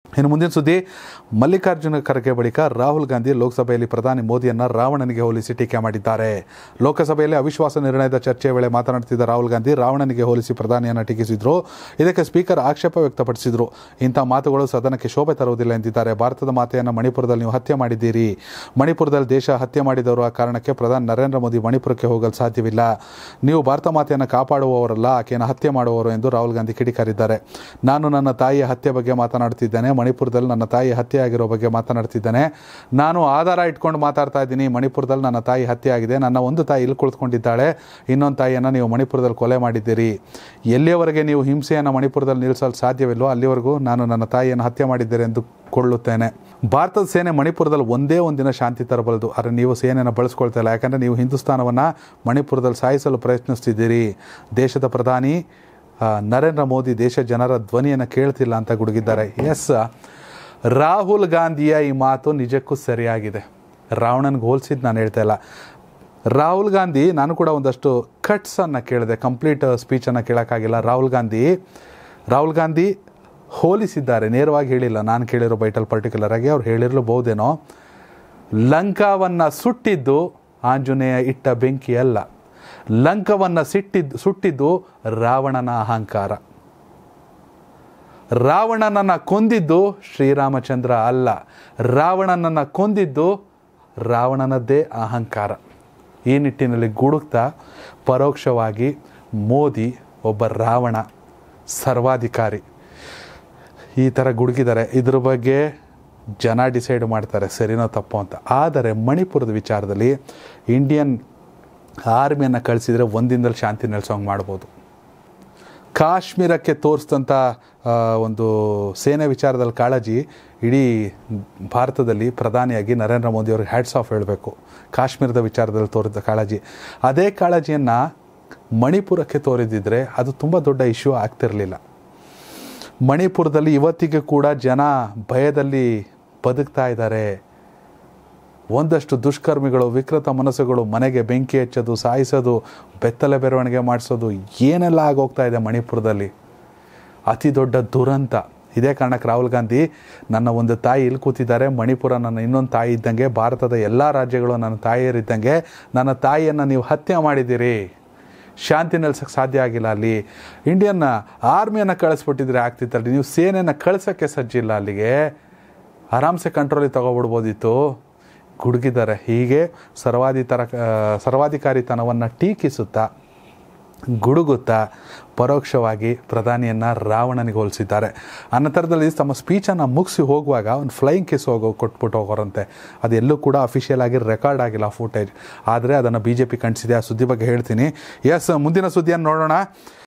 ಇನ್ನು ಮುಂದಿನ ಸುದ್ದಿ ಮಲ್ಲಿಕಾರ್ಜುನ ಖರ್ಗೆ ಬಳಿಕ ರಾಹುಲ್ ಗಾಂಧಿ ಲೋಕಸಭೆಯಲ್ಲಿ ಪ್ರಧಾನಿ ಮೋದಿಯನ್ನ ರಾವಣನಿಗೆ ಹೋಲಿಸಿ ಟೀಕೆ ಮಾಡಿದ್ದಾರೆ ಲೋಕಸಭೆಯಲ್ಲಿ ಅವಿಶ್ವಾಸ ನಿರ್ಣಯದ ಚರ್ಚೆಯ ವೇಳೆ ಮಾತನಾಡುತ್ತಿದ್ದ ರಾಹುಲ್ ಗಾಂಧಿ ರಾವಣನಿಗೆ ಹೋಲಿಸಿ ಪ್ರಧಾನಿಯನ್ನ ಟೀಕಿಸಿದ್ರು ಇದಕ್ಕೆ ಸ್ಪೀಕರ್ ಆಕ್ಷೇಪ ವ್ಯಕ್ತಪಡಿಸಿದ್ರು ಇಂಥ ಮಾತುಗಳು ಸದನಕ್ಕೆ ಶೋಭೆ ತರುವುದಿಲ್ಲ ಎಂದಿದ್ದಾರೆ ಭಾರತದ ಮಾತೆಯನ್ನು ಮಣಿಪುರದಲ್ಲಿ ನೀವು ಹತ್ಯೆ ಮಾಡಿದ್ದೀರಿ ಮಣಿಪುರದಲ್ಲಿ ದೇಶ ಹತ್ಯೆ ಮಾಡಿದವರು ಆ ಕಾರಣಕ್ಕೆ ಪ್ರಧಾನಿ ನರೇಂದ್ರ ಮೋದಿ ಮಣಿಪುರಕ್ಕೆ ಹೋಗಲು ಸಾಧ್ಯವಿಲ್ಲ ನೀವು ಭಾರತ ಮಾತೆಯನ್ನು ಕಾಪಾಡುವವರಲ್ಲ ಆಕೆಯನ್ನು ಹತ್ಯೆ ಮಾಡುವವರು ಎಂದು ರಾಹುಲ್ ಗಾಂಧಿ ಕಿಡಿಕಾರಿದ್ದಾರೆ ನಾನು ನನ್ನ ತಾಯಿಯ ಹತ್ಯೆ ಬಗ್ಗೆ ಮಾತನಾಡ್ತಿದ್ದೇನೆ ಮಣಿಪುರದಲ್ಲಿ ನನ್ನ ತಾಯಿ ಹತ್ಯೆ ಆಗಿರೋ ಬಗ್ಗೆ ಮಾತನಾಡ್ತಿದ್ದೇನೆ ನಾನು ಆಧಾರ ಇಟ್ಕೊಂಡು ಮಾತಾಡ್ತಾ ಇದ್ದೀನಿ ಮಣಿಪುರದಲ್ಲಿ ನನ್ನ ತಾಯಿ ಹತ್ಯೆ ಆಗಿದೆ ನನ್ನ ಒಂದು ತಾಯಿ ಇಲ್ಲಿ ಕುಳಿತುಕೊಂಡಿದ್ದಾಳೆ ಇನ್ನೊಂದು ತಾಯಿಯನ್ನು ನೀವು ಮಣಿಪುರದಲ್ಲಿ ಕೊಲೆ ಮಾಡಿದ್ದೀರಿ ಎಲ್ಲಿಯವರೆಗೆ ನೀವು ಹಿಂಸೆಯನ್ನು ಮಣಿಪುರದಲ್ಲಿ ನಿಲ್ಲಿಸಲು ಸಾಧ್ಯವಿಲ್ಲೋ ಅಲ್ಲಿವರೆಗೂ ನಾನು ನನ್ನ ತಾಯಿಯನ್ನು ಹತ್ಯೆ ಮಾಡಿದ್ದೇನೆ ಎಂದು ಕೊಳ್ಳುತ್ತೇನೆ ಭಾರತದ ಸೇನೆ ಮಣಿಪುರದಲ್ಲಿ ಒಂದೇ ಒಂದಿನ ಶಾಂತಿ ತರಬಲ್ಲದು ಆದರೆ ನೀವು ಸೇನೆಯನ್ನು ಬಳಸ್ಕೊಳ್ತಾ ಇಲ್ಲ ಯಾಕಂದರೆ ನೀವು ಹಿಂದೂಸ್ತಾನವನ್ನು ಮಣಿಪುರದಲ್ಲಿ ಸಾಯಿಸಲು ಪ್ರಯತ್ನಿಸ್ತಿದ್ದೀರಿ ದೇಶದ ಪ್ರಧಾನಿ ಆ, ನರೇಂದ್ರ ಮೋದಿ ದೇಶ ಜನರ ಧ್ವನಿಯನ್ನು ಕೇಳ್ತಿಲ್ಲ ಅಂತ ಗುಡುಗಿದ್ದಾರೆ ಎಸ್ ರಾಹುಲ್ ಗಾಂಧಿಯ ಈ ಮಾತು ನಿಜಕ್ಕೂ ಸರಿಯಾಗಿದೆ ರಾವಣನ್ಗೆ ಹೋಲಿಸಿದ್ದು ನಾನು ಹೇಳ್ತಾ ಇಲ್ಲ ರಾಹುಲ್ ಗಾಂಧಿ ನಾನು ಕೂಡ ಒಂದಷ್ಟು ಕಟ್ಸನ್ನು ಕೇಳಿದೆ ಕಂಪ್ಲೀಟ್ ಸ್ಪೀಚನ್ನು ಕೇಳೋಕ್ಕಾಗಿಲ್ಲ ರಾಹುಲ್ ಗಾಂಧಿ ರಾಹುಲ್ ಗಾಂಧಿ ಹೋಲಿಸಿದ್ದಾರೆ ನೇರವಾಗಿ ಹೇಳಿಲ್ಲ ನಾನು ಕೇಳಿರೋ ಬೈಟಲ್ ಪರ್ಟಿಕ್ಯುಲರ್ ಆಗಿ ಅವ್ರು ಹೇಳಿರಲೂಬಹುದೇನೋ ಲಂಕಾವನ್ನು ಸುಟ್ಟಿದ್ದು ಆಂಜನೇಯ ಇಟ್ಟ ಬೆಂಕಿ ಅಲ್ಲ ಲಂಕವನ್ನು ಸಿಟ್ಟಿದ್ದು ಸುಟ್ಟಿದ್ದು ರಾವಣನ ಅಹಂಕಾರ ರಾವಣನನ್ನು ಕೊಂದಿದ್ದು ಶ್ರೀರಾಮಚಂದ್ರ ಅಲ್ಲ ರಾವಣನನ್ನು ಕೊಂದಿದ್ದು ರಾವಣನದ್ದೇ ಅಹಂಕಾರ ಈ ನಿಟ್ಟಿನಲ್ಲಿ ಗುಡುಕ್ತಾ ಪರೋಕ್ಷವಾಗಿ ಮೋದಿ ಒಬ್ಬ ರಾವಣ ಸರ್ವಾಧಿಕಾರಿ ಈ ಥರ ಗುಡುಗಿದ್ದಾರೆ ಇದ್ರ ಬಗ್ಗೆ ಜನ ಡಿಸೈಡ್ ಮಾಡ್ತಾರೆ ಸರಿನೋ ತಪ್ಪೋ ಅಂತ ಆದರೆ ಮಣಿಪುರದ ವಿಚಾರದಲ್ಲಿ ಇಂಡಿಯನ್ ಆರ್ಮಿಯನ್ನು ಕಳಿಸಿದರೆ ಒಂದಿನದಲ್ಲಿ ಶಾಂತಿ ನೆಲೆಸೋಂಗೆ ಮಾಡ್ಬೋದು ಕಾಶ್ಮೀರಕ್ಕೆ ತೋರಿಸಿದಂಥ ಒಂದು ಸೇನೆ ವಿಚಾರದಲ್ಲಿ ಕಾಳಜಿ ಇಡೀ ಭಾರತದಲ್ಲಿ ಪ್ರಧಾನಿಯಾಗಿ ನರೇಂದ್ರ ಮೋದಿ ಅವ್ರಿಗೆ ಹ್ಯಾಟ್ಸ್ ಆಫ್ ಹೇಳಬೇಕು ಕಾಶ್ಮೀರದ ವಿಚಾರದಲ್ಲಿ ತೋರಿದ ಕಾಳಜಿ ಅದೇ ಕಾಳಜಿಯನ್ನು ಮಣಿಪುರಕ್ಕೆ ತೋರಿದಿದ್ರೆ ಅದು ತುಂಬ ದೊಡ್ಡ ಇಶ್ಯೂ ಆಗ್ತಿರಲಿಲ್ಲ ಮಣಿಪುರದಲ್ಲಿ ಇವತ್ತಿಗೆ ಕೂಡ ಜನ ಭಯದಲ್ಲಿ ಬದುಕ್ತಾ ಇದ್ದಾರೆ ಒಂದಷ್ಟು ದುಷ್ಕರ್ಮಿಗಳು ವಿಕೃತ ಮನಸ್ಸುಗಳು ಮನೆಗೆ ಬೆಂಕಿ ಹಚ್ಚೋದು ಸಾಯಿಸೋದು ಬೆತ್ತಲೆ ಬೆರವಣಿಗೆ ಮಾಡಿಸೋದು ಏನೆಲ್ಲ ಆಗೋಗ್ತಾ ಇದೆ ಮಣಿಪುರದಲ್ಲಿ ಅತಿ ದೊಡ್ಡ ದುರಂತ ಇದೇ ಕಾರಣಕ್ಕೆ ರಾಹುಲ್ ಗಾಂಧಿ ನನ್ನ ಒಂದು ತಾಯಿ ಇಲ್ಲಿ ಕೂತಿದ್ದಾರೆ ಮಣಿಪುರ ನನ್ನ ಇನ್ನೊಂದು ತಾಯಿ ಇದ್ದಂಗೆ ಭಾರತದ ಎಲ್ಲ ರಾಜ್ಯಗಳು ನನ್ನ ತಾಯಿಯರಿದ್ದಂಗೆ ನನ್ನ ತಾಯಿಯನ್ನು ನೀವು ಹತ್ಯೆ ಮಾಡಿದ್ದೀರಿ ಶಾಂತಿ ನೆಲೆಸೋಕ್ಕೆ ಸಾಧ್ಯ ಆಗಿಲ್ಲ ಅಲ್ಲಿ ಇಂಡಿಯನ್ ಆರ್ಮಿಯನ್ನು ಕಳಿಸ್ಬಿಟ್ಟಿದ್ರೆ ಆಗ್ತಿತ್ತಲ್ಲಿ ನೀವು ಸೇನೆಯನ್ನು ಕಳ್ಸೋಕ್ಕೆ ಸಜ್ಜಿಲ್ಲ ಅಲ್ಲಿಗೆ ಆರಾಮ್ಸೆ ಕಂಟ್ರೋಲಿಗೆ ತಗೊಬಿಡ್ಬೋದಿತ್ತು ಗುಡುಗಿದ್ದಾರೆ ಹೀಗೆ ಸರ್ವಾಧಿತರ ಸರ್ವಾಧಿಕಾರಿತನವನ್ನು ಟೀಕಿಸುತ್ತಾ ಗುಡುಗುತ್ತಾ ಪರೋಕ್ಷವಾಗಿ ಪ್ರಧಾನಿಯನ್ನು ರಾವಣನಿಗೆ ಹೋಲಿಸಿದ್ದಾರೆ ಅನಂತರದಲ್ಲಿ ತಮ್ಮ ಸ್ಪೀಚನ್ನು ಮುಗಿಸಿ ಹೋಗುವಾಗ ಒಂದು ಫ್ಲೈಯಿಂಗ್ ಕಿಸ್ ಹೋಗೋ ಕೊಟ್ಬಿಟ್ಟು ಹೋಗೋರಂತೆ ಅದೆಲ್ಲೂ ಕೂಡ ಅಫಿಷಿಯಲ್ ಆಗಿ ರೆಕಾರ್ಡ್ ಆಗಿಲ್ಲ ಫುಟೇಜ್ ಆದರೆ ಅದನ್ನು ಬಿ ಜೆ ಪಿ ಖಂಡಿಸಿದೆ ಆ ಸುದ್ದಿ ಬಗ್ಗೆ ಹೇಳ್ತೀನಿ ಎಸ್ ಮುಂದಿನ ಸುದ್ದಿಯನ್ನು ನೋಡೋಣ